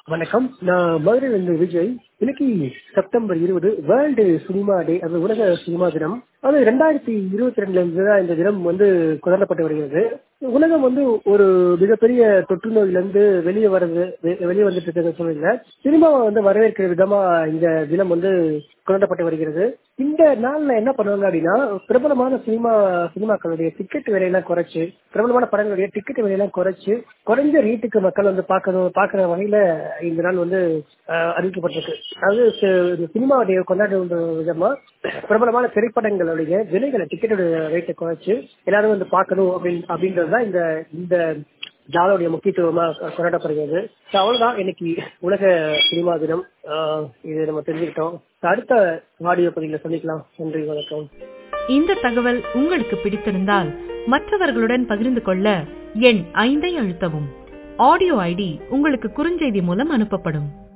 வணக்கம் நான் மதுரையிலிருந்து விஜய் இன்னைக்கு செப்டம்பர் இருபது வேர்ல்டு சினிமா டே அது உலக சினிமா தினம் அது ரெண்டாயிரத்தி இருபத்தி ரெண்டுல இருந்து தான் இந்த தினம் வந்து கொண்டாடப்பட்டு வருகிறது உலகம் வந்து ஒரு மிகப்பெரிய தொற்று நோயிலிருந்து வெளியே வருது வெ- வெளியே வந்துட்டு இருக்கிற சூழ்நிலை சினிமாவை வந்து வரவேற்கிற விதமா இந்த தினம் வந்து கொண்டாடப்பட்டு வருகிறது இந்த நாள்ல என்ன பண்ணுவாங்க அப்படின்னா பிரபலமான சினிமா சினிமாக்களுடைய டிக்கெட் விலையெல்லாம் குறைச்சு பிரபலமான படங்களுடைய டிக்கெட் விலையெல்லாம் குறைச்சு குறைஞ்ச ரேட்டுக்கு மக்கள் வந்து பார்க்கணும் பார்க்குற வகையில இந்த நாள் வந்து அஹ், அறிவிக்கப்பட்டிருக்கு அதாவது சி- இந்த சினிமாவுடைய கொண்டாடும் விதமா பிரபலமான திரைப்படங்களுடைய விலைகளை டிக்கெட்டோட ரேட்டை குறைச்சு எல்லாரும் வந்து பார்க்கணும் அப்படின்னு அப்படின்றதுதான் இந்த இந்த நாளுடைய முக்கியத்துவமா கொண்டாடப்படுகிறது So, அவ்வளவுதான் இன்னைக்கு உலக சினிமா தினம் அஹ், இது நம்ம தெரிஞ்சுக்கிட்டோம் அடுத்த ஆடியோ பதிவில் சந்திக்கலாம் நன்றி வணக்கம் இந்த தகவல் உங்களுக்கு பிடித்திருந்தால் மற்றவர்களுடன் பகிர்ந்து கொள்ள எண் ஐந்தை அழுத்தவும் ஆடியோ ஐடி உங்களுக்கு குறுஞ்செய்தி மூலம் அனுப்பப்படும்